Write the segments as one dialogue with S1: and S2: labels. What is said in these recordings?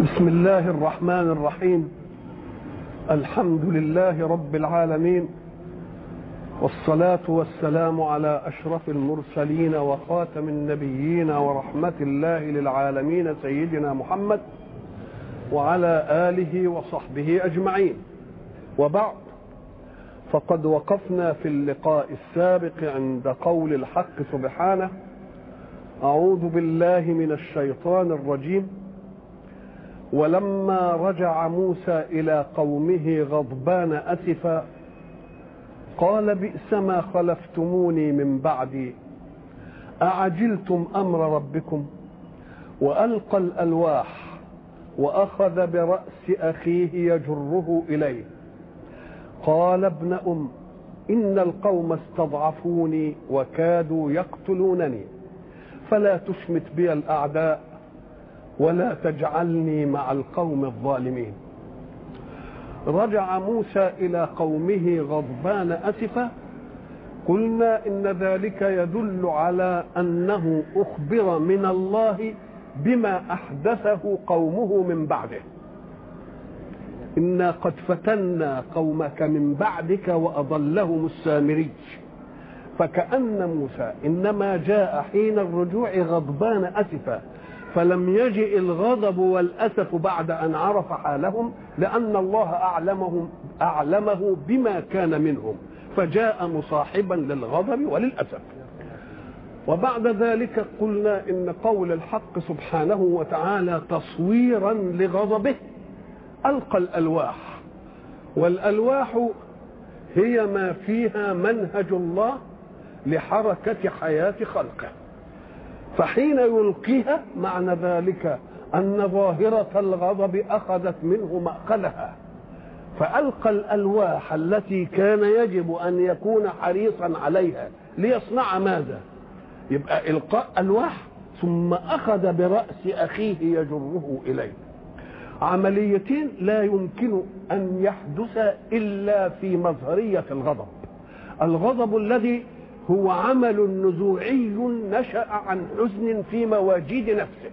S1: بسم الله الرحمن الرحيم الحمد لله رب العالمين والصلاة والسلام على أشرف المرسلين وخاتم النبيين ورحمة الله للعالمين سيدنا محمد وعلى آله وصحبه أجمعين وبعد فقد وقفنا في اللقاء السابق عند قول الحق سبحانه أعوذ بالله من الشيطان الرجيم ولما رجع موسى إلى قومه غضبان أسفا قال بئس ما خلفتموني من بعدي أعجلتم أمر ربكم وألقى الألواح وأخذ برأس أخيه يجره إليه قال ابن أم إن القوم استضعفوني وكادوا يقتلونني فلا تشمت بي الأعداء ولا تجعلني مع القوم الظالمين رجع موسى إلى قومه غضبان أسفا قلنا إن ذلك يدل على أنه أخبر من الله بما أحدثه قومه من بعده إنا قد فتنا قومك من بعدك وأضلهم السامري فكأن موسى إنما جاء حين الرجوع غضبان أسفا فلم يجئ الغضب والأسف بعد أن عرف حالهم لأن الله أعلمهم أعلمه بما كان منهم فجاء مصاحبا للغضب وللأسف وبعد ذلك قلنا إن قول الحق سبحانه وتعالى تصويرا لغضبه ألقى الألواح والألواح هي ما فيها منهج الله لحركة حياة خلقه فحين يلقيها معنى ذلك أن ظاهرة الغضب أخذت منه مأخذها فألقى الألواح التي كان يجب أن يكون حريصا عليها ليصنع ماذا يبقى إلقاء ألواح ثم أخذ برأس أخيه يجره إليه عمليتين لا يمكن أن يحدث إلا في مظهرية الغضب الغضب الذي هو عمل نزوعي نشأ عن حزن في مواجيد نفسه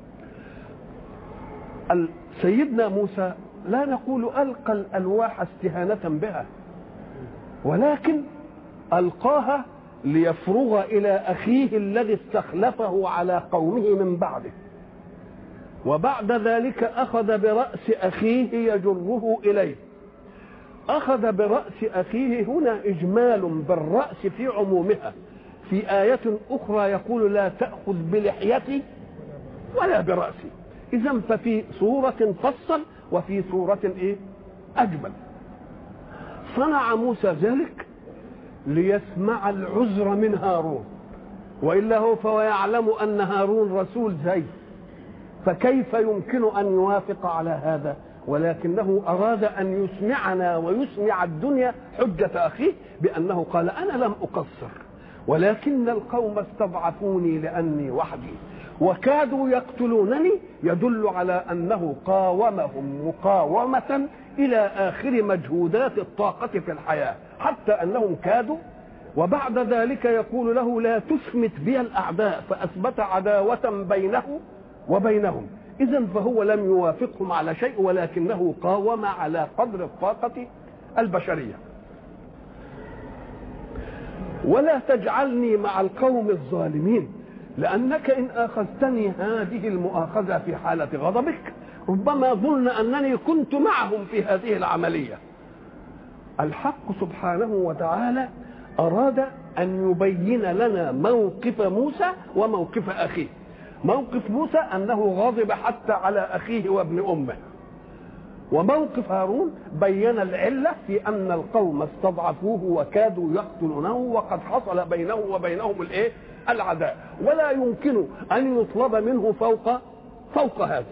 S1: سيدنا موسى لا نقول ألقى الألواح استهانة بها ولكن ألقاها ليفرغ إلى أخيه الذي استخلفه على قومه من بعده وبعد ذلك أخذ برأس أخيه يجره إليه أخذ برأس أخيه هنا إجمال بالرأس في عمومها في آية أخرى يقول لا تأخذ بلحيتي ولا برأسي إذا ففي صورة فصل وفي صورة إيه أجمل صنع موسى ذلك ليسمع العذر من هارون وإلا هو فهو يعلم أن هارون رسول زي فكيف يمكن أن يوافق على هذا ولكنه أراد أن يسمعنا ويسمع الدنيا حجة أخيه بأنه قال أنا لم أقصر ولكن القوم استضعفوني لأني وحدي وكادوا يقتلونني يدل على أنه قاومهم مقاومة إلى آخر مجهودات الطاقة في الحياة حتى أنهم كادوا وبعد ذلك يقول له لا تثمت بي الأعداء فأثبت عداوة بينه وبينهم إذا فهو لم يوافقهم على شيء ولكنه قاوم على قدر الطاقة البشرية ولا تجعلني مع القوم الظالمين لأنك إن أخذتني هذه المؤاخذة في حالة غضبك ربما ظن أنني كنت معهم في هذه العملية الحق سبحانه وتعالى أراد أن يبين لنا موقف موسى وموقف أخيه موقف موسى انه غضب حتى على اخيه وابن امه وموقف هارون بين العله في ان القوم استضعفوه وكادوا يقتلونه وقد حصل بينه وبينهم الايه العداء ولا يمكن ان يطلب منه فوق فوق هذا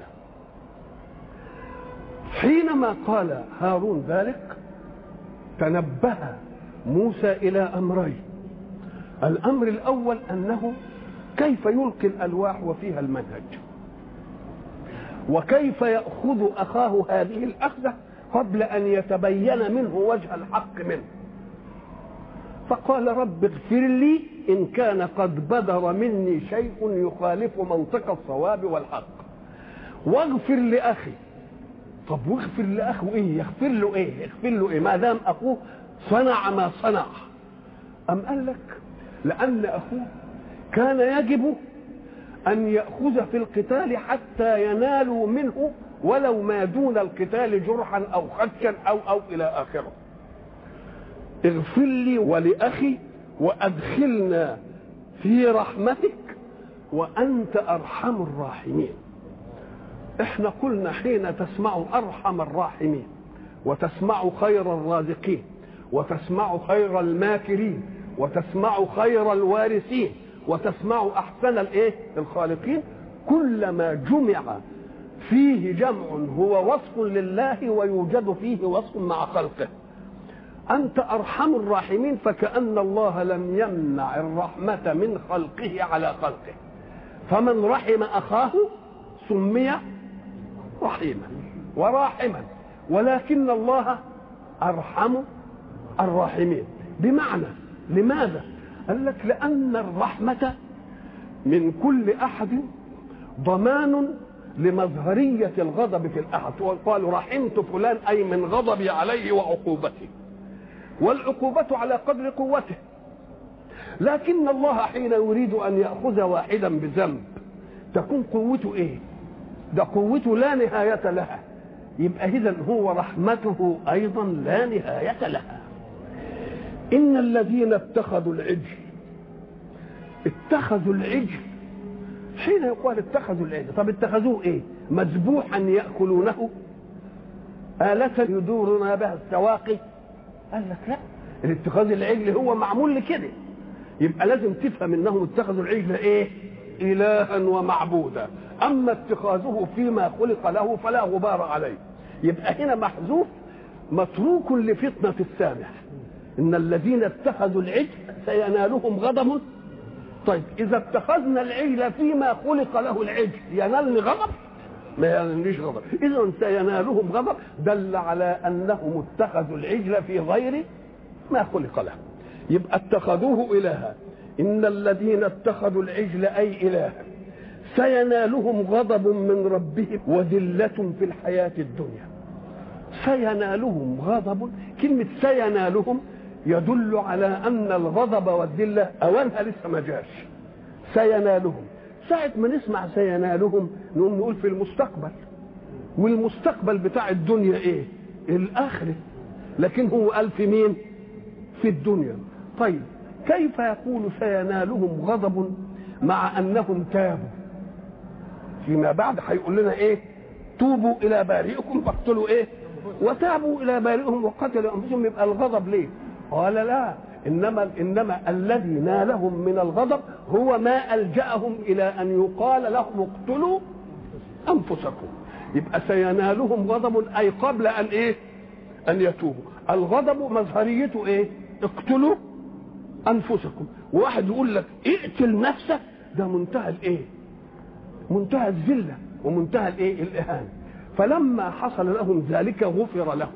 S1: حينما قال هارون ذلك تنبه موسى الى امرين الامر الاول انه كيف يلقي الالواح وفيها المنهج وكيف ياخذ اخاه هذه الاخذه قبل ان يتبين منه وجه الحق منه فقال رب اغفر لي ان كان قد بدر مني شيء يخالف منطق الصواب والحق واغفر لاخي طب واغفر لاخوه ايه يغفر له ايه يغفر له ايه ما دام اخوه صنع ما صنع ام قال لك لان اخوه كان يجب ان ياخذ في القتال حتى ينالوا منه ولو ما دون القتال جرحا او خدشا او او الى اخره اغفر لي ولاخي وادخلنا في رحمتك وانت ارحم الراحمين احنا قلنا حين تسمع ارحم الراحمين وتسمع خير الرازقين وتسمع خير الماكرين وتسمع خير الوارثين وتسمع احسن الايه الخالقين كلما جمع فيه جمع هو وصف لله ويوجد فيه وصف مع خلقه انت ارحم الراحمين فكان الله لم يمنع الرحمه من خلقه على خلقه فمن رحم اخاه سمي رحيما وراحما ولكن الله ارحم الراحمين بمعنى لماذا قال لك لان الرحمه من كل احد ضمان لمظهريه الغضب في الاحد قالوا رحمت فلان اي من غضبي عليه وعقوبته والعقوبه على قدر قوته لكن الله حين يريد ان ياخذ واحدا بذنب تكون قوته ايه ده قوته لا نهايه لها يبقى اذا هو رحمته ايضا لا نهايه لها ان الذين اتخذوا العجل اتخذوا العجل حين يقال اتخذوا العجل طب اتخذوه ايه مذبوحا ياكلونه آلة يدورنا بها السواقي قال لك لا الاتخاذ العجل هو معمول لكده يبقى لازم تفهم انهم اتخذوا العجل ايه الها ومعبودا اما اتخاذه فيما خلق له فلا غبار عليه يبقى هنا محذوف متروك لفتنة السامع ان الذين اتخذوا العجل سينالهم غضب طيب اذا اتخذنا العجل فيما خلق له العجل ينالني غضب ما ينالنيش غضب اذا سينالهم غضب دل على انهم اتخذوا العجل في غير ما خلق له يبقى اتخذوه الها ان الذين اتخذوا العجل اي الها سينالهم غضب من ربهم وذله في الحياه الدنيا سينالهم غضب كلمه سينالهم يدل على ان الغضب والذله اوانها لسه ما جاش سينالهم ساعة ما نسمع سينالهم نقوم نقول في المستقبل والمستقبل بتاع الدنيا ايه الاخره لكن هو قال في مين في الدنيا طيب كيف يقول سينالهم غضب مع انهم تابوا فيما بعد هيقول لنا ايه توبوا الى بارئكم فاقتلوا ايه وتابوا الى بارئهم وقتلوا انفسهم يبقى الغضب ليه قال لا انما انما الذي نالهم من الغضب هو ما الجاهم الى ان يقال لهم اقتلوا انفسكم يبقى سينالهم غضب اي قبل ان ايه ان يتوبوا الغضب مظهريته ايه اقتلوا انفسكم وواحد يقول لك اقتل نفسك ده منتهى الايه منتهى الذله ومنتهى الايه الاهانه فلما حصل لهم ذلك غفر لهم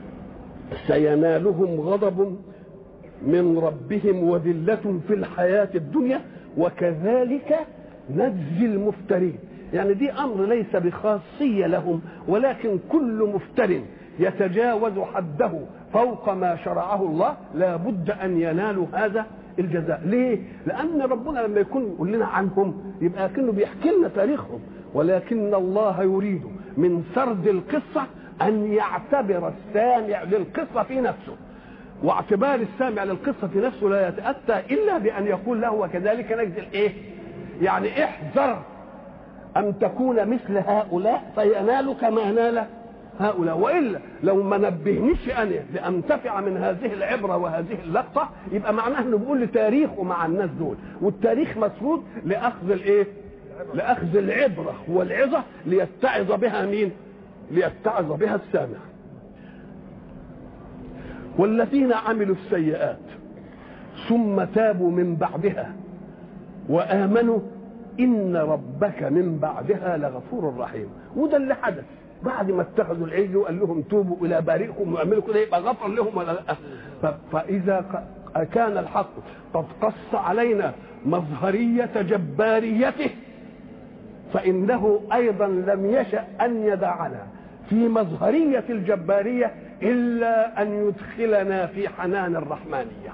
S1: سينالهم غضب من ربهم وذلة في الحياة الدنيا وكذلك نجزي المفترين يعني دي أمر ليس بخاصية لهم ولكن كل مفتر يتجاوز حده فوق ما شرعه الله لا بد أن ينالوا هذا الجزاء ليه؟ لأن ربنا لما يكون يقول لنا عنهم يبقى كأنه بيحكي لنا تاريخهم ولكن الله يريد من سرد القصة أن يعتبر السامع للقصة في نفسه واعتبار السامع للقصة في نفسه لا يتأتى إلا بأن يقول له وكذلك نجزي الإيه؟ يعني احذر أن تكون مثل هؤلاء فينالك ما نال هؤلاء وإلا لو ما نبهنيش أنا لأنتفع من هذه العبرة وهذه اللقطة يبقى معناه إنه بيقول لي تاريخه مع الناس دول والتاريخ مسرود لأخذ الإيه؟ لأخذ العبرة والعظة ليتعظ بها مين؟ ليتعظ بها السامع والذين عملوا السيئات ثم تابوا من بعدها وآمنوا إن ربك من بعدها لغفور رحيم وده اللي حدث بعد ما اتخذوا العجل وقال لهم توبوا إلى بارئكم واعملوا كده يبقى غفر لهم ولا لا فإذا كان الحق قد قص علينا مظهرية جباريته فإنه أيضا لم يشأ أن يدعنا في مظهرية الجبارية إلا أن يدخلنا في حنان الرحمانية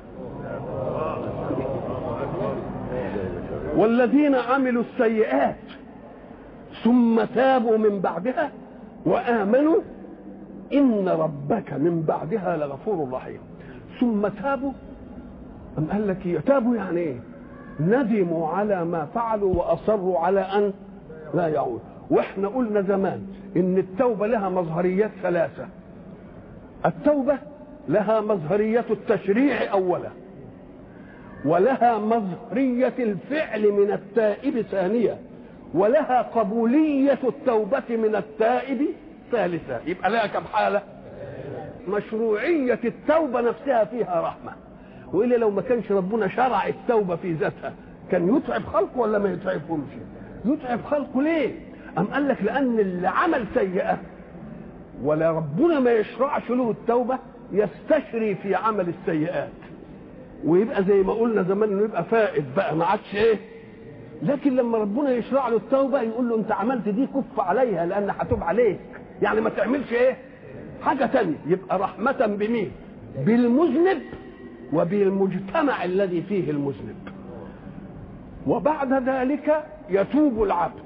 S1: والذين عملوا السيئات ثم تابوا من بعدها وآمنوا إن ربك من بعدها لغفور رحيم ثم تابوا أم قال لك تابوا يعني إيه ندموا على ما فعلوا وأصروا على أن لا يعود واحنا قلنا زمان ان التوبة لها مظهريات ثلاثة التوبة لها مظهرية التشريع أولا ولها مظهرية الفعل من التائب ثانية ولها قبولية التوبة من التائب ثالثة يبقى لها كم حالة مشروعية التوبة نفسها فيها رحمة وإلا لو ما كانش ربنا شرع التوبة في ذاتها كان يتعب خلقه ولا ما يتعبهمش يتعب خلقه ليه أم قال لك لأن اللي عمل سيئة ولا ربنا ما يشرعش له التوبة يستشري في عمل السيئات ويبقى زي ما قلنا زمان انه يبقى فائد بقى ما عادش ايه لكن لما ربنا يشرع له التوبه يقول له انت عملت دي كف عليها لان هتوب عليك يعني ما تعملش ايه حاجه تانية يبقى رحمه بمين بالمذنب وبالمجتمع الذي فيه المذنب وبعد ذلك يتوب العبد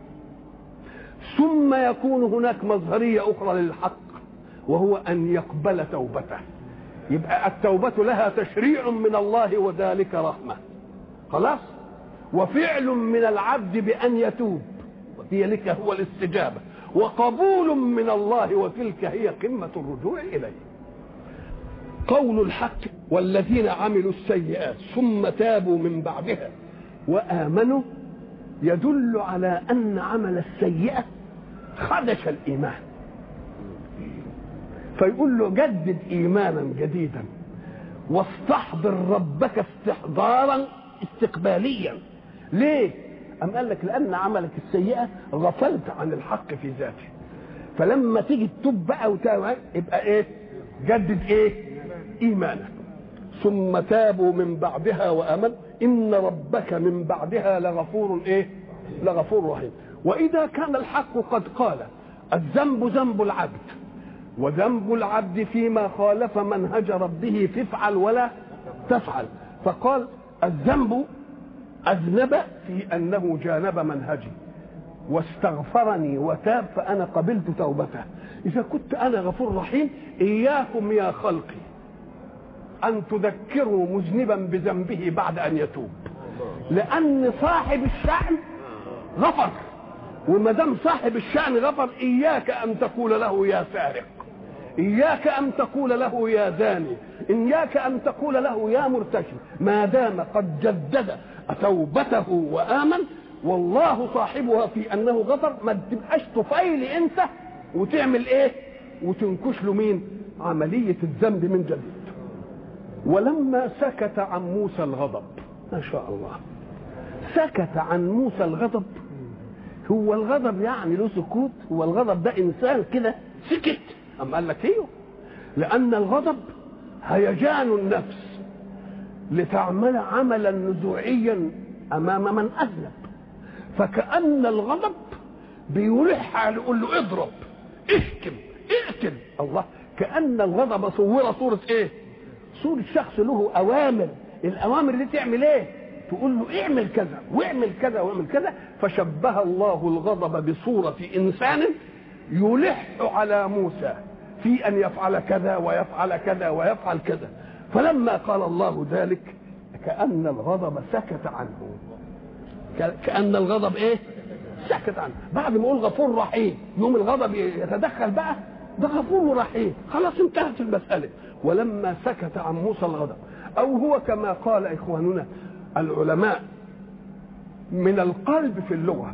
S1: ثم يكون هناك مظهريه اخرى للحق وهو ان يقبل توبته يبقى التوبة لها تشريع من الله وذلك رحمة خلاص وفعل من العبد بأن يتوب وذلك هو الاستجابة وقبول من الله وتلك هي قمة الرجوع إليه قول الحق والذين عملوا السيئات ثم تابوا من بعدها وآمنوا يدل على أن عمل السيئة خدش الإيمان فيقول له جدد ايمانا جديدا واستحضر ربك استحضارا استقباليا ليه أم قال لك لأن عملك السيئة غفلت عن الحق في ذاته فلما تيجي تتوب بقى وتابع يبقى إيه جدد إيه إيمانك ثم تابوا من بعدها وآمن إن ربك من بعدها لغفور إيه لغفور رحيم وإذا كان الحق قد قال الذنب ذنب العبد وذنب العبد فيما خالف منهج ربه تفعل ولا تفعل فقال الذنب أذنب في أنه جانب منهجي واستغفرني وتاب فأنا قبلت توبته إذا كنت أنا غفور رحيم إياكم يا خلقي أن تذكروا مذنبا بذنبه بعد أن يتوب لأن صاحب الشأن غفر وما دام صاحب الشأن غفر إياك أن تقول له يا سارق إياك أن تقول له يا زاني إياك أن تقول له يا مرتشي ما دام قد جدد توبته وآمن والله صاحبها في أنه غفر ما تبقاش طفيل أنت وتعمل إيه وتنكش له مين عملية الذنب من جديد ولما سكت عن موسى الغضب ما شاء الله سكت عن موسى الغضب هو الغضب يعني له سكوت هو الغضب ده انسان كده سكت أم قال لك ايوه لأن الغضب هيجان النفس لتعمل عملا نزوعيا أمام من أذنب فكأن الغضب بيلح يقول له اضرب اشتم اقتل الله كأن الغضب صور صورة ايه؟ صورة شخص له أوامر الأوامر دي تعمل ايه؟ تقول له اعمل كذا واعمل كذا واعمل كذا فشبه الله الغضب بصورة إنسان يلح على موسى في ان يفعل كذا ويفعل كذا ويفعل كذا فلما قال الله ذلك كان الغضب سكت عنه كان الغضب ايه سكت عنه بعد ما يقول غفور رحيم يوم الغضب يتدخل بقى ده غفور رحيم خلاص انتهت المساله ولما سكت عن موسى الغضب او هو كما قال اخواننا العلماء من القلب في اللغه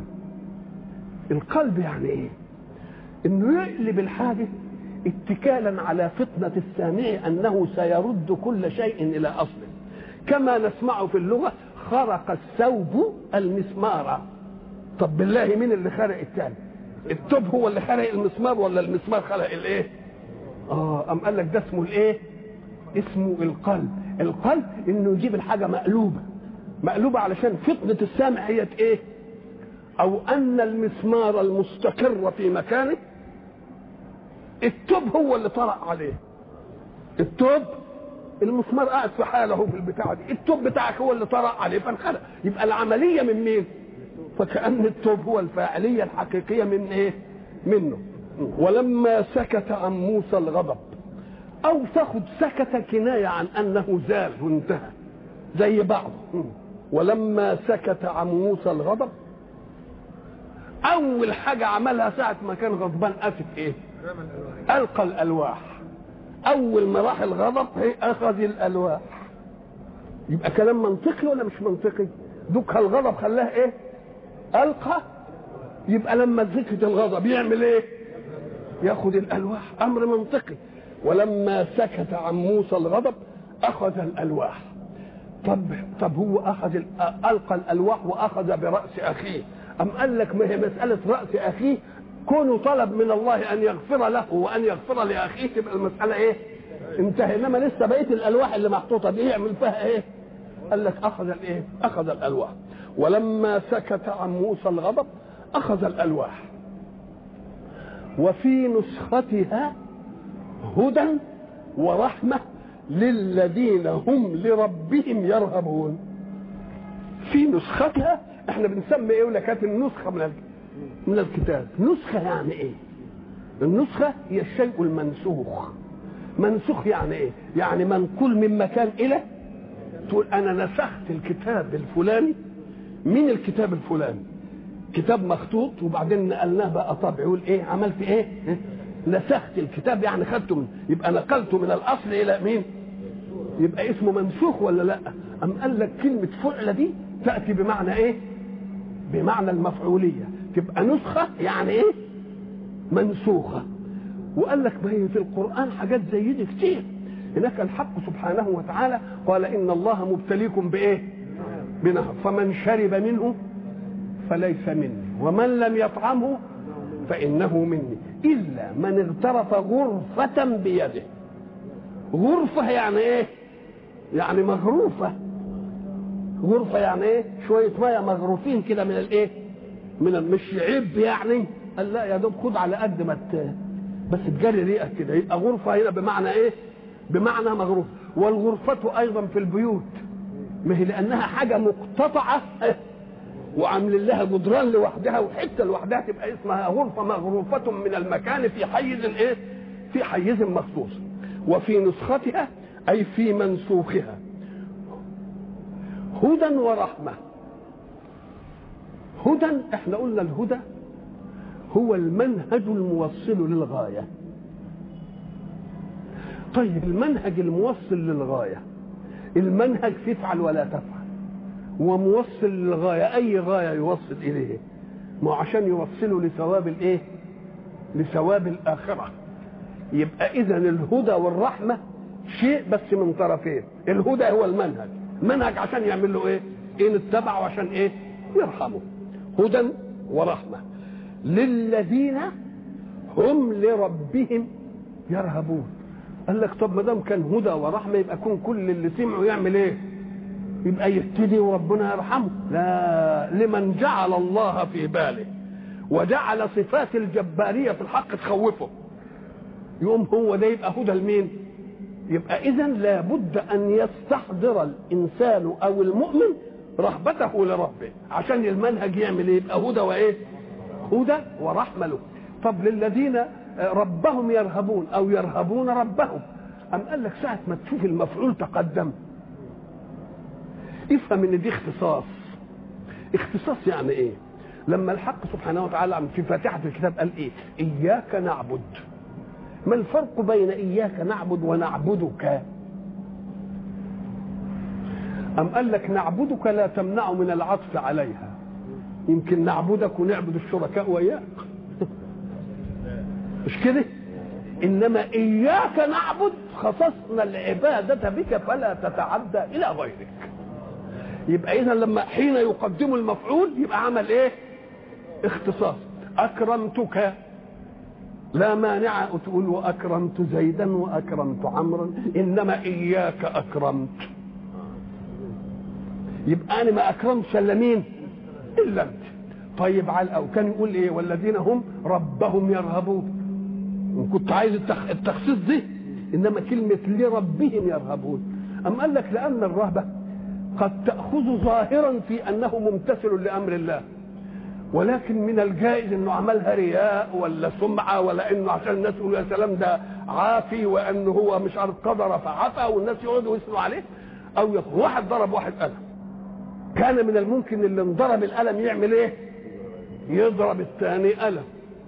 S1: القلب يعني ايه انه يقلب الحاجه اتكالا على فطنة السامع أنه سيرد كل شيء إلى أصله كما نسمع في اللغة خرق الثوب المسمار طب بالله مين اللي خرق الثاني التوب هو اللي خرق المسمار ولا المسمار خرق الايه اه ام قال لك ده اسمه الايه اسمه القلب القلب انه يجيب الحاجه مقلوبه مقلوبه علشان فطنه السامع هي ايه او ان المسمار المستقر في مكانه التوب هو اللي طرق عليه التوب المسمار قاعد في حاله في البتاعه دي التوب بتاعك هو اللي طرق عليه فانخلق يبقى العمليه من مين فكأن التوب هو الفاعليه الحقيقيه من ايه منه ولما سكت عن موسى الغضب او تاخد سكت كنايه عن انه زال وانتهى زي بعض ولما سكت عن موسى الغضب اول حاجه عملها ساعه ما كان غضبان اسف ايه القى الالواح اول ما راح الغضب هي اخذ الالواح يبقى كلام منطقي ولا مش منطقي دوك الغضب خلاه ايه القى يبقى لما سكت الغضب يعمل ايه ياخذ الالواح امر منطقي ولما سكت عن موسى الغضب اخذ الالواح طب طب هو اخذ القى الالواح واخذ براس اخيه ام قال لك ما هي مساله راس اخيه كونه طلب من الله ان يغفر له وان يغفر لاخيه تبقى المساله ايه انتهى انما لسه بقيه الالواح اللي محطوطه دي يعمل فيها ايه قال لك اخذ الايه اخذ الالواح ولما سكت عن موسى الغضب اخذ الالواح وفي نسختها هدى ورحمه للذين هم لربهم يرهبون في نسختها احنا بنسمي ايه ولا كانت النسخه من من الكتاب نسخه يعني ايه النسخه هي الشيء المنسوخ منسوخ يعني ايه يعني منقول من مكان الى تقول انا نسخت الكتاب الفلاني من الكتاب الفلاني كتاب مخطوط وبعدين نقلناه بقى طبع يقول ايه عملت ايه نسخت الكتاب يعني خدته من يبقى نقلته من الاصل الى مين يبقى اسمه منسوخ ولا لا ام قال لك كلمه فعل دي تاتي بمعنى ايه بمعنى المفعوليه تبقى نسخه يعني ايه منسوخه وقال لك ما هي في القران حاجات زي دي كتير هناك الحق سبحانه وتعالى قال ان الله مبتليكم بايه بنهر فمن شرب منه فليس مني ومن لم يطعمه فانه مني الا من اغترف غرفه بيده غرفه يعني ايه يعني مغروفه غرفه يعني ايه شويه ميه مغروفين كده من الايه من مش عيب يعني قال لا يا دوب خد على قد ما بس تجري ريقك كده يبقى غرفه هنا بمعنى ايه بمعنى مغروف والغرفه ايضا في البيوت ما هي لانها حاجه مقتطعه وعامل لها جدران لوحدها وحته لوحدها تبقى اسمها غرفه مغروفه من المكان في حيز الايه في حيز مخصوص وفي نسختها اي في منسوخها هدى ورحمه هدى احنا قلنا الهدى هو المنهج الموصل للغايه طيب المنهج الموصل للغايه المنهج تفعل ولا تفعل وموصل للغايه اي غايه يوصل اليه ما عشان يوصله لثواب الايه لثواب الاخره يبقى اذا الهدى والرحمه شيء بس من طرفين الهدى هو المنهج منهج عشان يعمل له ايه ان اتبعوا عشان ايه يرحمه هدى ورحمه للذين هم لربهم يرهبون قال لك طب ما دام كان هدى ورحمه يبقى يكون كل اللي سمعوا يعمل ايه يبقى يهتدي وربنا يرحمه لا لمن جعل الله في باله وجعل صفات الجباريه في الحق تخوفه يقوم هو ده يبقى هدى لمين يبقى اذا لابد ان يستحضر الانسان او المؤمن رهبته لربه عشان المنهج يعمل ايه يبقى هدى وايه هدى ورحمه له طب للذين ربهم يرهبون او يرهبون ربهم ام قال لك ساعه ما تشوف المفعول تقدم افهم ان دي اختصاص اختصاص يعني ايه لما الحق سبحانه وتعالى في فاتحه الكتاب قال ايه اياك نعبد ما الفرق بين اياك نعبد ونعبدك ام قال لك نعبدك لا تمنع من العطف عليها يمكن نعبدك ونعبد الشركاء وياك مش كده انما اياك نعبد خصصنا العباده بك فلا تتعدى الى غيرك يبقى اذا لما حين يقدم المفعول يبقى عمل ايه اختصاص اكرمتك لا مانع تقول واكرمت زيدا واكرمت عمرا انما اياك اكرمت يبقى انا ما اكرمتش الا مين الا انت طيب على او كان يقول ايه والذين هم ربهم يرهبون كنت عايز التخصيص دي انما كلمه لربهم يرهبون ام قال لك لان الرهبه قد تاخذ ظاهرا في انه ممتثل لامر الله ولكن من الجائز انه عملها رياء ولا سمعه ولا انه عشان الناس يقولوا يا سلام ده عافي وانه هو مش عارف قدر فعفى والناس يقعدوا يسمعوا عليه او يقول واحد ضرب واحد قلم كان من الممكن اللي انضرب القلم يعمل ايه؟ يضرب الثاني قلم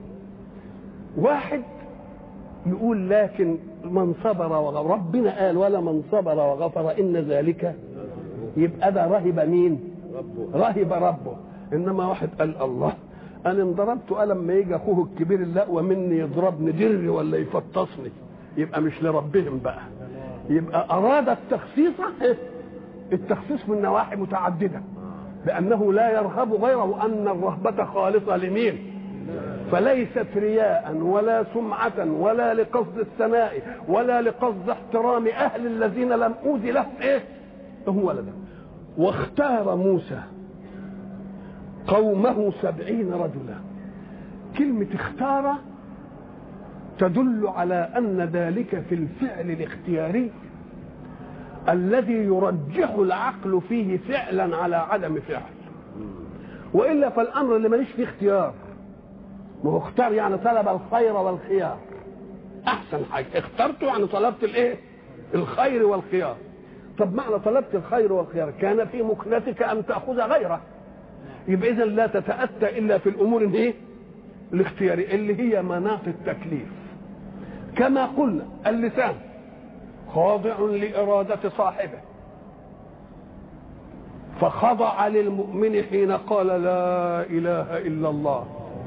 S1: واحد يقول لكن من صبر وغفر ربنا قال ولا من صبر وغفر ان ذلك يبقى ده رهب مين؟ رهب ربه انما واحد قال الله انا انضربت قلم ما يجي اخوه الكبير اللقوى مني يضربني دري ولا يفطسني يبقى مش لربهم بقى يبقى اراد التخصيص التخصيص من نواحي متعدده بانه لا يرهب غيره ان الرهبه خالصه لمين فليست رياء ولا سمعة ولا لقصد الثناء ولا لقصد احترام أهل الذين لم أوذي لهم إيه؟ هو لده واختار موسى قومه سبعين رجلا كلمة اختار تدل على أن ذلك في الفعل الاختياري الذي يرجح العقل فيه فعلا على عدم فعل والا فالامر اللي ماليش فيه اختيار ما هو اختار يعني طلب الخير والخيار احسن حاجه اخترته يعني طلبت الايه الخير والخيار طب معنى طلبت الخير والخيار كان في مكنتك ان تاخذ غيره يبقى اذا لا تتاتى الا في الامور الايه الاختياريه اللي هي مناط التكليف كما قلنا اللسان خاضع لإرادة صاحبه فخضع للمؤمن حين قال لا إله إلا الله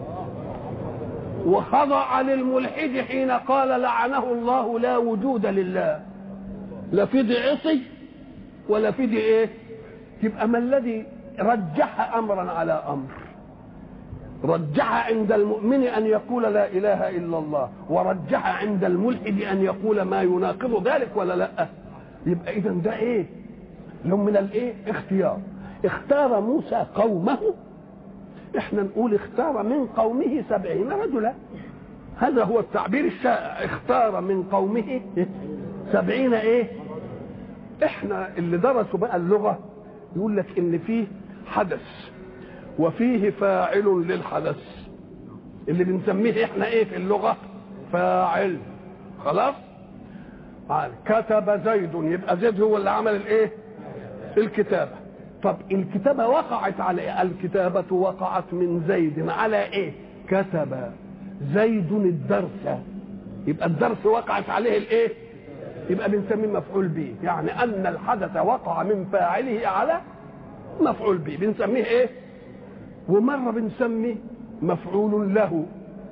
S1: وخضع للملحد حين قال لعنه الله لا وجود لله لا في دي عصي ولا في دي ايه يبقى ما الذي رجح امرا على امر رجح عند المؤمن ان يقول لا اله الا الله ورجح عند الملحد ان يقول ما يناقض ذلك ولا لا يبقى اذا ده ايه لهم من الايه اختيار اختار موسى قومه احنا نقول اختار من قومه سبعين رجلا هذا هو التعبير الشائع اختار من قومه سبعين ايه احنا اللي درسوا بقى اللغه يقول لك ان فيه حدث وفيه فاعل للحدث اللي بنسميه احنا ايه في اللغه فاعل خلاص قال كتب زيد يبقى زيد هو اللي عمل الايه الكتابه طب الكتابه وقعت على إيه؟ الكتابه وقعت من زيد على ايه كتب زيد الدرس يبقى الدرس وقعت عليه الايه يبقى بنسميه مفعول به يعني ان الحدث وقع من فاعله على مفعول به بنسميه ايه ومره بنسمي مفعول له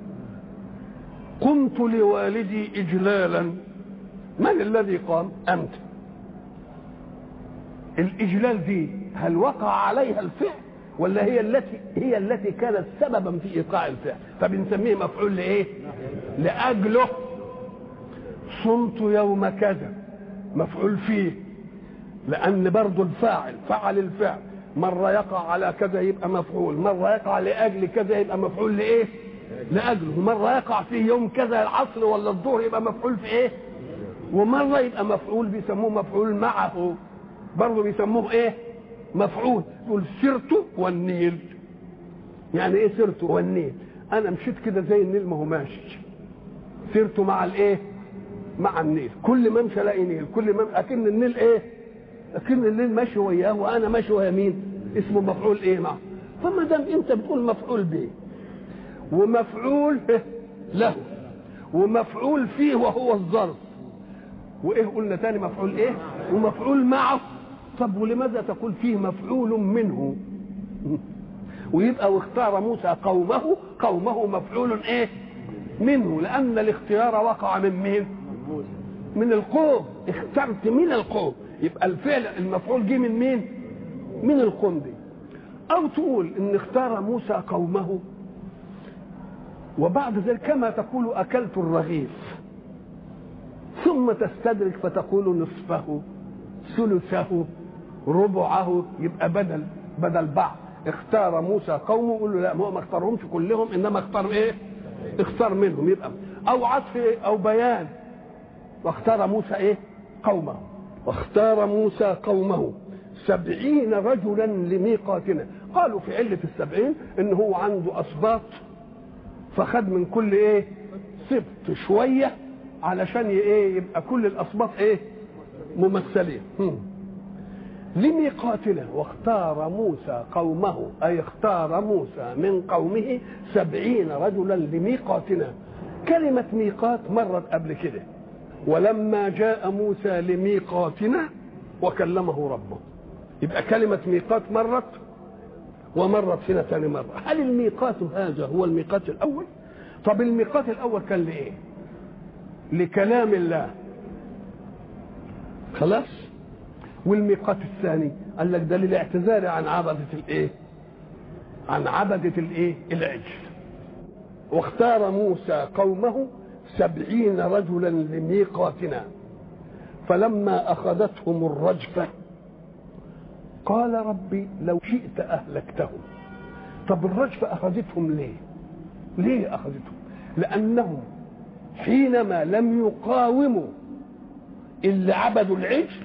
S1: قمت لوالدي اجلالا من الذي قام انت الاجلال دي هل وقع عليها الفعل ولا هي التي هي التي كانت سببا في ايقاع الفعل فبنسميه مفعول لايه لاجله صمت يوم كذا مفعول فيه لان برضه الفاعل فعل الفعل مرة يقع على كذا يبقى مفعول مرة يقع لأجل كذا يبقى مفعول لإيه لأجله مرة يقع في يوم كذا العصر ولا الظهر يبقى مفعول في إيه ومرة يبقى مفعول بيسموه مفعول معه برضه بيسموه إيه مفعول يقول سرت والنيل يعني إيه سرت والنيل أنا مشيت كده زي النيل ما هو ماشي سرت مع الإيه مع النيل كل ما امشي الاقي نيل كل ما اكن النيل ايه لكن الليل ماشي وياه وانا ماشي ويا مين اسمه مفعول ايه معه فما دام انت بتقول مفعول به ومفعول له ومفعول فيه وهو الظرف وايه قلنا تاني مفعول ايه ومفعول معه طب ولماذا تقول فيه مفعول منه ويبقى واختار موسى قومه قومه مفعول ايه منه لان الاختيار وقع من مين من القوم اخترت من القوم يبقى الفعل المفعول جه من مين من القوم دي او تقول ان اختار موسى قومه وبعد ذلك كما تقول اكلت الرغيف ثم تستدرك فتقول نصفه ثلثه ربعه يبقى بدل بدل بعض اختار موسى قومه يقول له لا ما هو ما اختارهمش كلهم انما اختار ايه اختار منهم يبقى او عطف إيه؟ او بيان واختار موسى ايه قومه واختار موسى قومه سبعين رجلا لميقاتنا قالوا في علة السبعين ان هو عنده اسباط فخد من كل ايه سبط شوية علشان ايه يبقى كل الاسباط ايه ممثلين لميقاتنا واختار موسى قومه أي اختار موسى من قومه سبعين رجلا لميقاتنا كلمة ميقات مرت قبل كده ولما جاء موسى لميقاتنا وكلمه ربه يبقى كلمة ميقات مرت ومرت هنا ثاني مرة هل الميقات هذا هو الميقات الأول طب الميقات الأول كان لإيه لكلام الله خلاص والميقات الثاني قال لك ده للاعتذار عن عبدة الايه عن عبدة الايه العجل واختار موسى قومه سبعين رجلا لميقاتنا فلما أخذتهم الرجفة قال ربي لو شئت أهلكتهم طب الرجفة أخذتهم ليه ليه أخذتهم لأنهم حينما لم يقاوموا اللي عبدوا العجل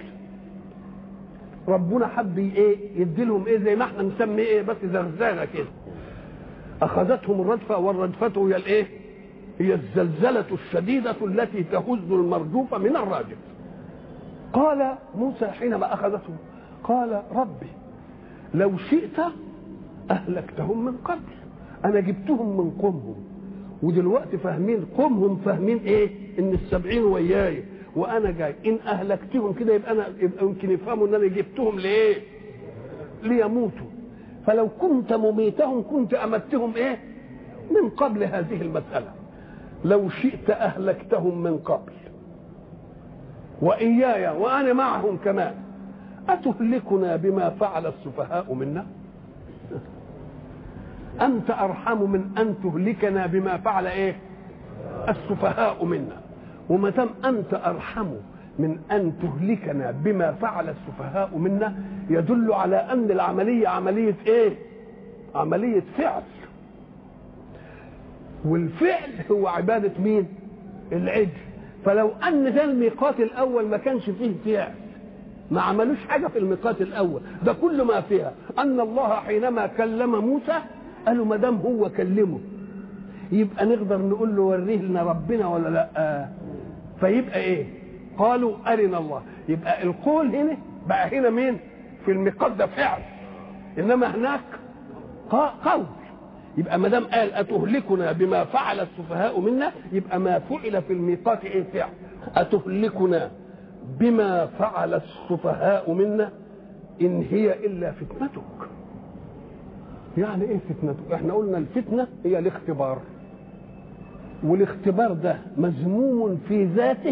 S1: ربنا حب ايه يدي لهم ايه زي ما احنا نسمي ايه بس زغزاغه كده اخذتهم الرجفه والرجفه هي الايه هي الزلزله الشديده التي تهز المرجوف من الراجف قال موسى حينما اخذتهم قال ربي لو شئت اهلكتهم من قبل انا جبتهم من قومهم ودلوقتي فاهمين قومهم فاهمين ايه ان السبعين وياي وانا جاي ان اهلكتهم كده يبقى انا يبقى يمكن يفهموا ان انا جبتهم لايه ليموتوا فلو كنت مميتهم كنت امتهم ايه من قبل هذه المساله لو شئت اهلكتهم من قبل واياي وانا معهم كمان اتهلكنا بما فعل السفهاء منا انت ارحم من ان تهلكنا بما فعل ايه السفهاء منا وما دام انت ارحم من ان تهلكنا بما فعل السفهاء منا يدل على ان العمليه عمليه ايه عمليه فعل والفعل هو عباده مين العجل فلو ان ده الميقات الاول ما كانش فيه فعل ما عملوش حاجه في الميقات الاول ده كل ما فيها ان الله حينما كلم موسى قالوا ما دام هو كلمه يبقى نقدر نقول له وريه لنا ربنا ولا لا فيبقى ايه قالوا ارنا الله يبقى القول هنا بقى هنا مين في الميقات ده فعل انما هناك قول يبقى ما دام قال اتهلكنا بما فعل السفهاء منا يبقى ما فعل في الميقات ايه فعل اتهلكنا بما فعل السفهاء منا ان هي الا فتنتك يعني ايه فتنتك احنا قلنا الفتنه هي الاختبار والاختبار ده مذموم في ذاته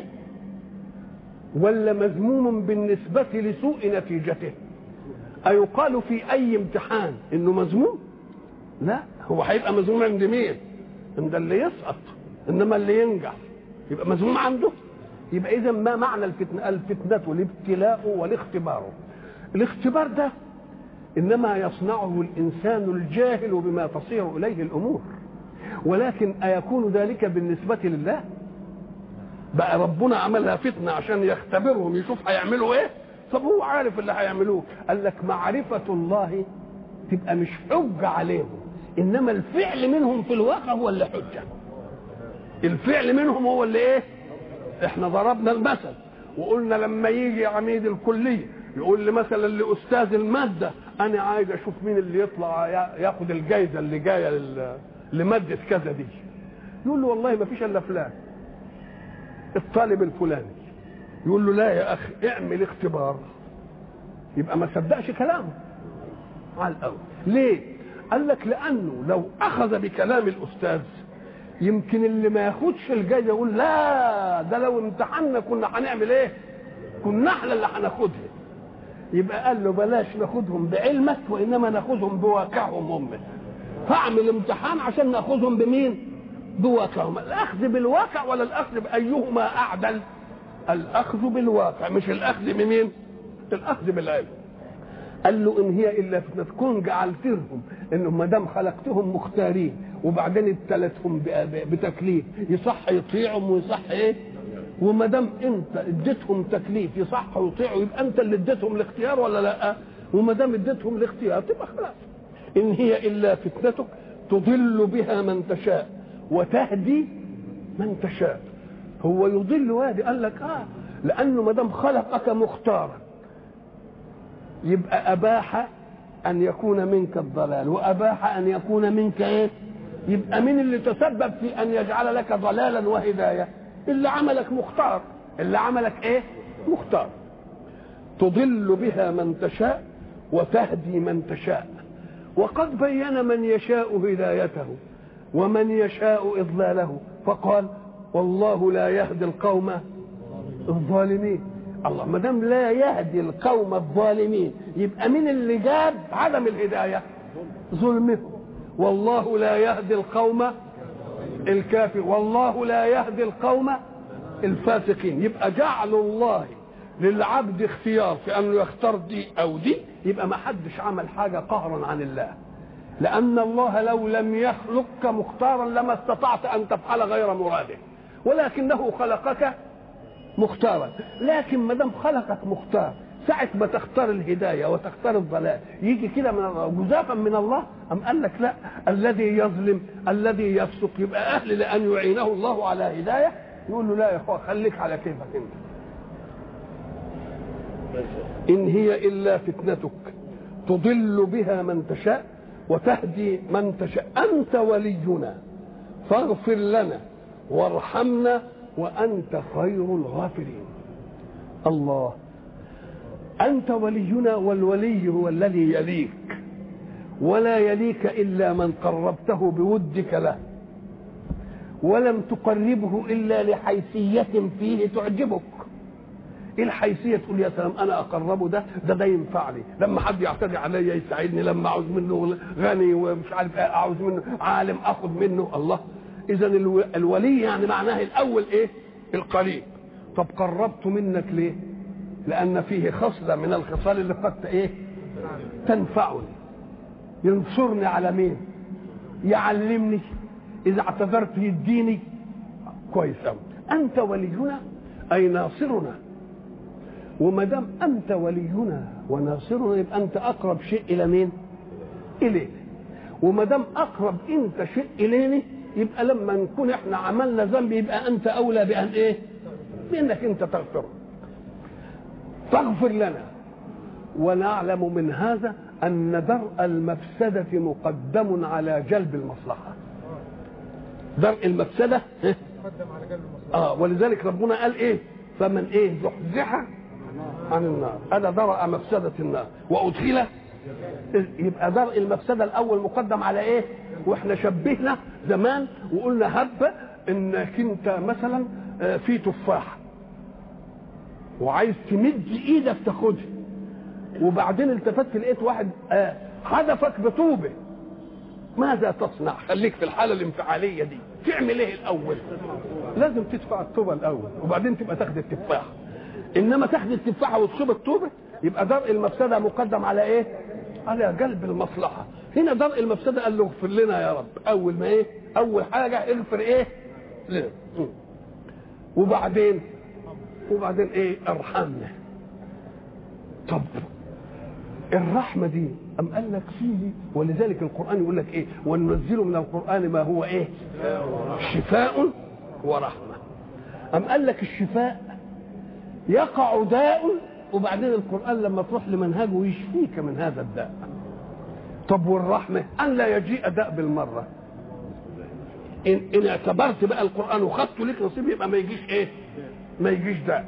S1: ولا مذموم بالنسبة لسوء نتيجته أيقال في أي امتحان إنه مذموم لا هو هيبقى مذموم عند مين عند اللي يسقط إنما اللي ينجح يبقى مذموم عنده يبقى إذا ما معنى الفتنة الفتنة الابتلاء والاختبار الاختبار ده إنما يصنعه الإنسان الجاهل بما تصير إليه الأمور ولكن أيكون ذلك بالنسبة لله بقى ربنا عملها فتنة عشان يختبرهم يشوف هيعملوا ايه طب هو عارف اللي هيعملوه قال لك معرفة الله تبقى مش حجة عليهم إنما الفعل منهم في الواقع هو اللي حجة الفعل منهم هو اللي ايه احنا ضربنا المثل وقلنا لما يجي عميد الكلية يقول لي مثلا لأستاذ المادة أنا عايز أشوف مين اللي يطلع ياخد الجايزة اللي جاية لمادة كذا دي يقول له والله ما فيش إلا فلان الطالب الفلاني يقول له لا يا اخي اعمل اختبار يبقى ما صدقش كلامه على الاول ليه قال لك لانه لو اخذ بكلام الاستاذ يمكن اللي ما ياخدش الجايزه يقول لا ده لو امتحنا كنا هنعمل ايه كنا احنا اللي هناخدها يبقى قال له بلاش ناخدهم بعلمك وانما ناخدهم بواقعهم هم فاعمل امتحان عشان ناخدهم بمين بواقعهم الاخذ بالواقع ولا الاخذ بايهما اعدل الاخذ بالواقع مش الاخذ بمين الاخذ بالعلم قال له ان هي الا فتنه كون جعلتهم انهم ما دام خلقتهم مختارين وبعدين ابتلتهم بتكليف يصح يطيعهم ويصح ايه وما دام انت اديتهم تكليف يصح يطيعوا يبقى انت اللي اديتهم الاختيار ولا لا وما دام اديتهم الاختيار تبقى خلاص ان هي الا فتنتك تضل بها من تشاء وتهدي من تشاء هو يضل وادي قال لك اه لانه ما دام خلقك مختارا يبقى اباح ان يكون منك الضلال واباح ان يكون منك ايه يبقى مين اللي تسبب في ان يجعل لك ضلالا وهدايه اللي عملك مختار اللي عملك ايه مختار تضل بها من تشاء وتهدي من تشاء وقد بين من يشاء هدايته ومن يشاء اضلاله فقال والله لا يهدي القوم الظالمين الله ما دام لا يهدي القوم الظالمين يبقى مين اللي جاب عدم الهدايه ظلمهم والله لا يهدي القوم الكافر والله لا يهدي القوم الفاسقين يبقى جعل الله للعبد اختيار في انه يختار دي او دي يبقى ما حدش عمل حاجه قهرا عن الله لان الله لو لم يخلقك مختارا لما استطعت ان تفعل غير مراده ولكنه خلقك مختارا لكن ما دام خلقك مختار ساعة ما تختار الهداية وتختار الضلال يجي كده من جزافا من الله أم قال لك لا الذي يظلم الذي يفسق يبقى أهل لأن يعينه الله على هداية يقول له لا يا أخوة خليك على كيفك أنت إن هي إلا فتنتك تضل بها من تشاء وتهدي من تشاء أنت ولينا فاغفر لنا وارحمنا وأنت خير الغافرين الله أنت ولينا والولي هو الذي يليك ولا يليك إلا من قربته بودك له ولم تقربه إلا لحيثية فيه تعجبك ايه الحيثيه تقول يا سلام انا اقربه ده ده ده ينفعني لما حد يعتدي عليا يساعدني لما اعوز منه غني ومش عارف ايه اعوز منه عالم اخذ منه الله اذا الولي يعني معناه الاول ايه القريب طب قربت منك ليه لان فيه خصله من الخصال اللي قد ايه تنفعني ينصرني على مين يعلمني اذا اعتذرت يديني كويس قوي انت ولينا اي ناصرنا وما دام انت ولينا وناصرنا يبقى انت اقرب شيء الى مين الينا وما دام اقرب انت شيء الينا يبقى لما نكون احنا عملنا ذنب يبقى انت اولى بان ايه بانك انت تغفر فاغفر لنا ونعلم من هذا ان درء المفسده مقدم على جلب المصلحه درء المفسده
S2: مقدم على جلب المصلحه
S1: اه ولذلك ربنا قال ايه فمن ايه زحزح عن النار انا درء مفسده النار وادخل يبقى درء المفسده الاول مقدم على ايه واحنا شبهنا زمان وقلنا هب انك انت مثلا في تفاحه وعايز تمد ايدك تاخدها وبعدين التفت لقيت واحد آه حدفك بطوبه ماذا تصنع خليك في الحاله الانفعاليه دي تعمل ايه الاول لازم تدفع الطوبه الاول وبعدين تبقى تاخد التفاحه انما تاخد التفاحه وتصيب الطوبه يبقى درء المفسده مقدم على ايه على جلب المصلحه هنا درء المفسده قال له اغفر لنا يا رب اول ما ايه اول حاجه اغفر ايه لنا وبعدين وبعدين ايه ارحمنا طب الرحمة دي أم قال لك فيه ولذلك القرآن يقول لك إيه وننزل من القرآن ما هو إيه شفاء ورحمة أم قال لك الشفاء يقع داء وبعدين القرآن لما تروح لمنهجه يشفيك من هذا الداء طب والرحمة أن لا يجيء داء بالمرة إن, إن اعتبرت بقى القرآن وخدته لك نصيب يبقى ما يجيش إيه ما يجيش داء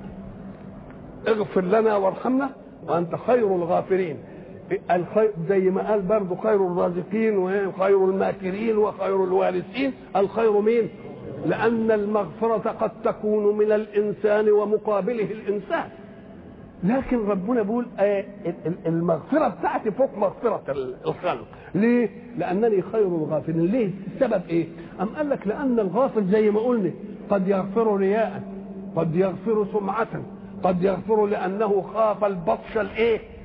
S1: اغفر لنا وارحمنا وانت خير الغافرين الخير زي ما قال برضه خير الرازقين وخير الماكرين وخير الوارثين الخير مين لان المغفره قد تكون من الانسان ومقابله الانسان لكن ربنا بيقول المغفرة بتاعتي فوق مغفرة الخلق ليه؟ لأنني خير الغافرين ليه؟ السبب إيه؟ أم قال لك لأن الغافل زي ما قلنا قد يغفر رياء قد يغفر سمعة قد يغفر لانه خاف البطش الايه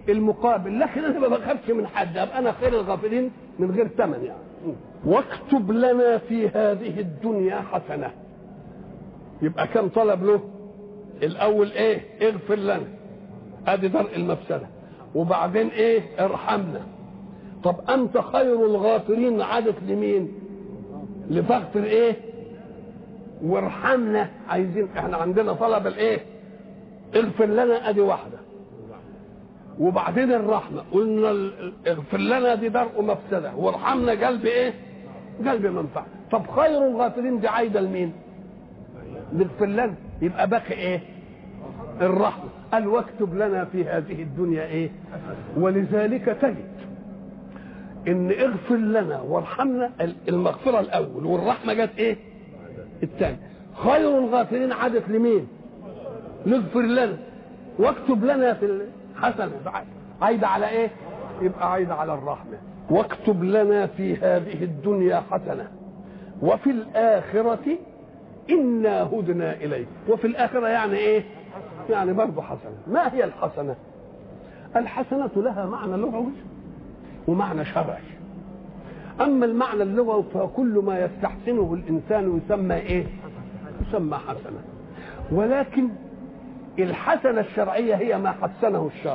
S1: المقابل لكن انا ما بخافش من حد ابقى انا خير الغافلين من غير ثمن يعني واكتب لنا في هذه الدنيا حسنه يبقى كم طلب له الاول ايه اغفر لنا ادي درء المفسده وبعدين ايه ارحمنا طب انت خير الغافرين عادت لمين لتغفر ايه وارحمنا عايزين احنا عندنا طلب الايه اغفر لنا ادي واحده وبعدين الرحمه قلنا ال- اغفر لنا دي درء مفسده وارحمنا قلب ايه قلب منفعه طب خير الغافرين دي عايده لمين نغفر لنا يبقى باقي ايه الرحمه قال واكتب لنا في هذه الدنيا ايه ولذلك تجد ان اغفر لنا وارحمنا المغفره الاول والرحمه جت ايه الثاني خير الغافرين عادت لمين نغفر لنا واكتب لنا في الحسنه عايده على ايه يبقى عايده على الرحمه واكتب لنا في هذه الدنيا حسنه وفي الاخره انا هدنا اليك وفي الاخره يعني ايه يعني برضه حسنه ما هي الحسنه الحسنه لها معنى لغوي ومعنى شرعي اما المعنى اللغوي فكل ما يستحسنه الانسان يسمى ايه يسمى حسنه ولكن الحسنه الشرعيه هي ما حسنه الشرع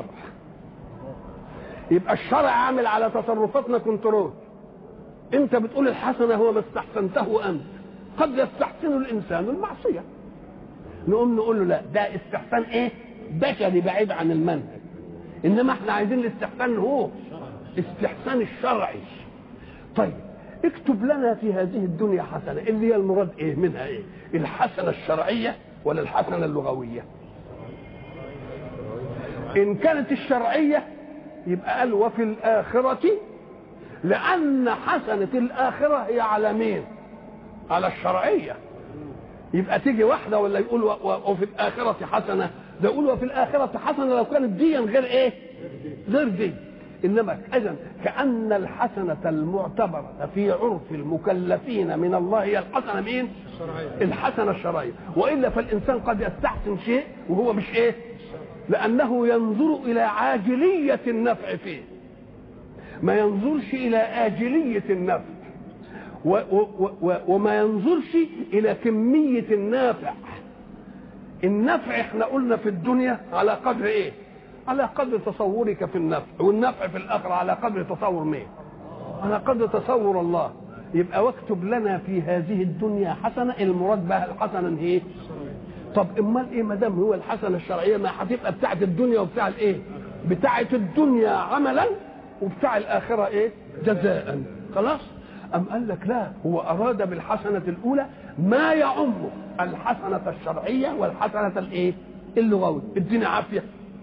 S1: يبقى الشرع عامل على تصرفاتنا كنترول انت بتقول الحسنه هو ما استحسنته انت قد يستحسن الانسان المعصيه نقوم نقول له لا ده استحسان ايه بشري بعيد عن المنهج انما احنا عايزين الاستحسان هو استحسان الشرعي طيب اكتب لنا في هذه الدنيا حسنه اللي هي المراد ايه منها ايه الحسنه الشرعيه ولا الحسنه اللغويه ان كانت الشرعيه يبقى قال وفي الاخره لان حسنه الاخره هي على مين على الشرعيه يبقى تيجي واحده ولا يقول و- و- وفي الاخره حسنه ده يقول وفي الاخره حسنه لو كانت دي غير ايه غير دي انما اذا كان الحسنه المعتبره في عرف المكلفين من الله هي الحسنه مين الحسنه الشرعيه والا فالانسان قد يستحسن شيء وهو مش ايه لانه ينظر الى عاجليه النفع فيه ما ينظرش الى اجليه النفع و و و وما ينظرش الى كميه النافع النفع احنا قلنا في الدنيا على قدر ايه على قدر تصورك في النفع والنفع في الاخره على قدر تصور مين على قدر تصور الله يبقى واكتب لنا في هذه الدنيا حسنه المراد بها الحسنه هي ايه طب امال ايه ما دام هو الحسنه الشرعيه ما هتبقى بتاعه الدنيا وبتاع الايه بتاعه الدنيا عملا وبتاع الاخره ايه جزاء خلاص ام قال لك لا هو اراد بالحسنه الاولى ما يعم الحسنه الشرعيه والحسنه الايه اللغويه اديني عافيه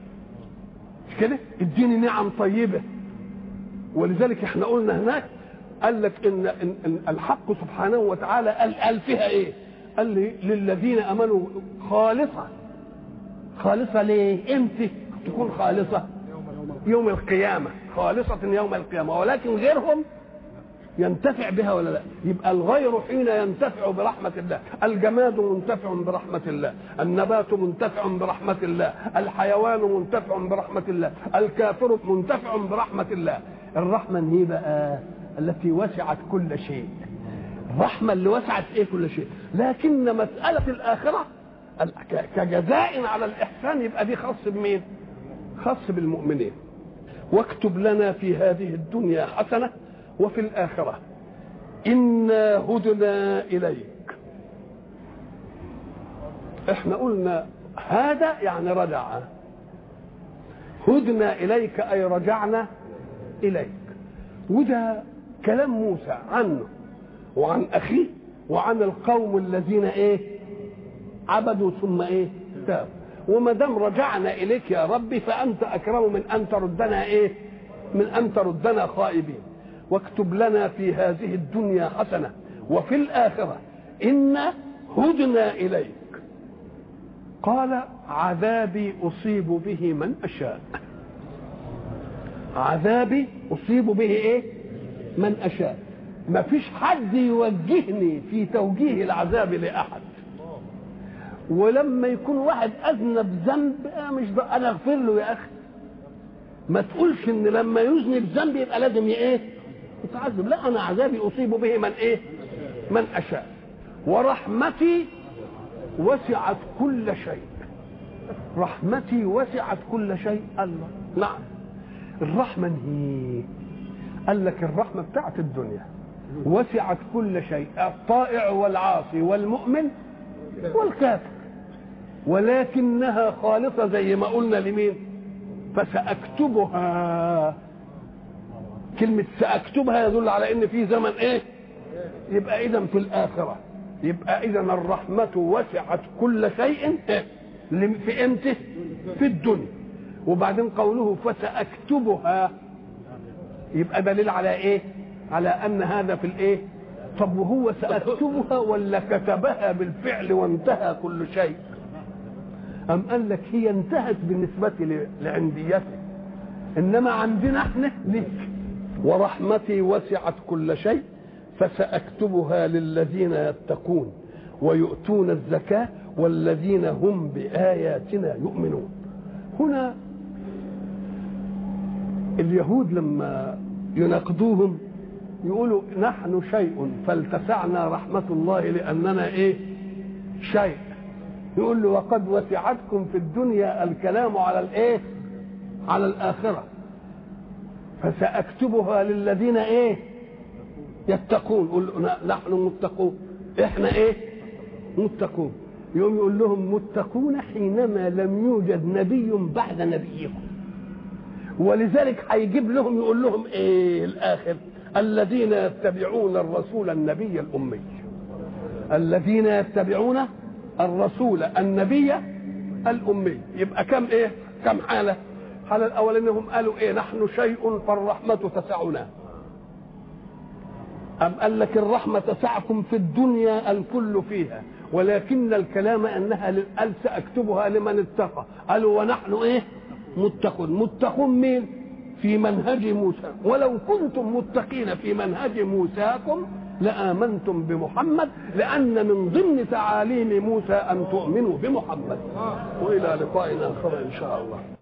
S1: مش كده اديني نعم طيبه ولذلك احنا قلنا هناك قال لك ان, إن, إن الحق سبحانه وتعالى قال, قال فيها ايه قال لي للذين امنوا خالصه خالصه ليه امتى تكون خالصه يوم القيامه خالصه يوم القيامه ولكن غيرهم ينتفع بها ولا لا يبقى الغير حين ينتفع برحمة الله الجماد منتفع برحمة الله النبات منتفع برحمة الله الحيوان منتفع برحمة الله الكافر منتفع برحمة الله الرحمة هي بقى التي وسعت كل شيء الرحمة اللي وسعت ايه كل شيء لكن مسألة الآخرة ك- كجزاء على الإحسان يبقى دي خاص بمين خاص بالمؤمنين واكتب لنا في هذه الدنيا حسنة وفي الآخرة إنا هدنا إليك احنا قلنا هذا يعني رجع هدنا إليك أي رجعنا إليك وده كلام موسى عنه وعن أخيه وعن القوم الذين إيه عبدوا ثم إيه تابوا وما دام رجعنا إليك يا ربي فأنت أكرم من أن تردنا إيه من أن تردنا خائبين واكتب لنا في هذه الدنيا حسنة وفي الآخرة إنا هدنا إليك قال عذابي أصيب به من أشاء عذابي أصيب به إيه من أشاء ما فيش حد يوجهني في توجيه العذاب لأحد ولما يكون واحد أذنب ذنب آه مش بقى أنا أغفر له يا أخي ما تقولش ان لما يذنب ذنب يبقى لازم ايه يتعذب لا انا عذابي اصيب به من ايه من اشاء ورحمتي وسعت كل شيء رحمتي وسعت كل شيء الله نعم الرحمه هي قال لك الرحمه بتاعت الدنيا وسعت كل شيء الطائع والعاصي والمؤمن والكافر ولكنها خالصة زي ما قلنا لمين فسأكتبها كلمة سأكتبها يدل على ان في زمن ايه يبقى اذا في الاخرة يبقى اذا الرحمة وسعت كل شيء إيه؟ في امتى في الدنيا وبعدين قوله فسأكتبها يبقى دليل على ايه على ان هذا في الايه طب وهو سأكتبها ولا كتبها بالفعل وانتهى كل شيء أم قال لك هي انتهت بالنسبة لعنديته إنما عندنا احنا ليك ورحمتي وسعت كل شيء فسأكتبها للذين يتقون ويؤتون الزكاة والذين هم بآياتنا يؤمنون هنا اليهود لما يناقضوهم يقولوا نحن شيء فالتسعنا رحمة الله لأننا إيه شيء يقول له وقد وسعتكم في الدنيا الكلام على الإيه على الآخرة فسأكتبها للذين إيه يتقون يقول له نحن متقون إحنا إيه متقون يوم يقول لهم متقون حينما لم يوجد نبي بعد نبيكم ولذلك هيجيب لهم يقول لهم ايه الاخر الذين يتبعون الرسول النبي الامي الذين يتبعون الرسول النبي الامي يبقى كم ايه كم حاله الحاله الاول انهم قالوا ايه نحن شيء فالرحمه تسعنا أم قال لك الرحمة تسعكم في الدنيا الكل فيها ولكن الكلام أنها قال سأكتبها لمن اتقى قالوا ونحن إيه متقون متقون مين في منهج موسى ولو كنتم متقين في منهج موساكم لآمنتم بمحمد لأن من ضمن تعاليم موسى أن تؤمنوا بمحمد وإلى لقاء آخر إن شاء الله